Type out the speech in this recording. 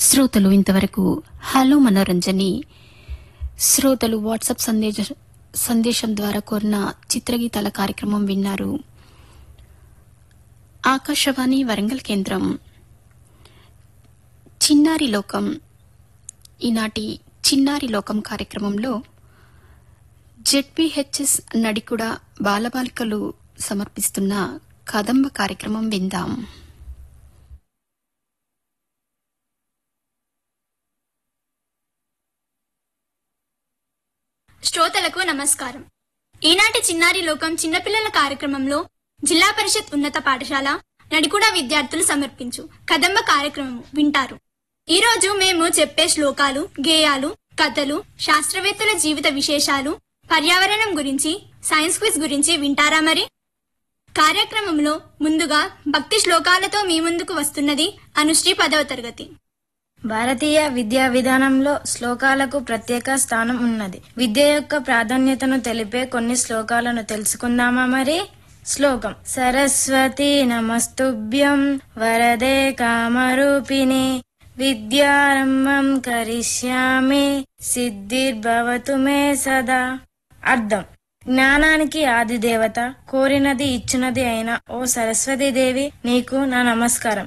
శ్రోతలు ఇంతవరకు హలో మనోరంజని శ్రోతలు వాట్సాప్ సందేశ సందేశం ద్వారా కోరిన చిత్రగీతాల కార్యక్రమం విన్నారు ఆకాశవాణి వరంగల్ కేంద్రం చిన్నారి లోకం ఈనాటి చిన్నారి లోకం కార్యక్రమంలో జెడ్పీహెచ్ఎస్ నడికుడ బాలబాలికలు సమర్పిస్తున్న కదంబ కార్యక్రమం విందాం శ్రోతలకు నమస్కారం ఈనాటి చిన్నారి లోకం చిన్నపిల్లల కార్యక్రమంలో జిల్లా పరిషత్ ఉన్నత పాఠశాల నడికుడ విద్యార్థులు సమర్పించు కదంబ కార్యక్రమం వింటారు ఈ రోజు మేము చెప్పే శ్లోకాలు గేయాలు కథలు శాస్త్రవేత్తల జీవిత విశేషాలు పర్యావరణం గురించి సైన్స్ క్విజ్ గురించి వింటారా మరి కార్యక్రమంలో ముందుగా భక్తి శ్లోకాలతో మీ ముందుకు వస్తున్నది అనుశ్రీ పదవ తరగతి భారతీయ విద్యా విధానంలో శ్లోకాలకు ప్రత్యేక స్థానం ఉన్నది విద్య యొక్క ప్రాధాన్యతను తెలిపే కొన్ని శ్లోకాలను తెలుసుకుందామా మరి శ్లోకం సరస్వతి నమస్తుభ్యం వరదే కామరూపిణి విద్యారంభం కరిష్యామి సిద్ధిర్భవతు మే సదా అర్థం జ్ఞానానికి ఆది దేవత కోరినది ఇచ్చినది అయిన ఓ సరస్వతీదేవి నీకు నా నమస్కారం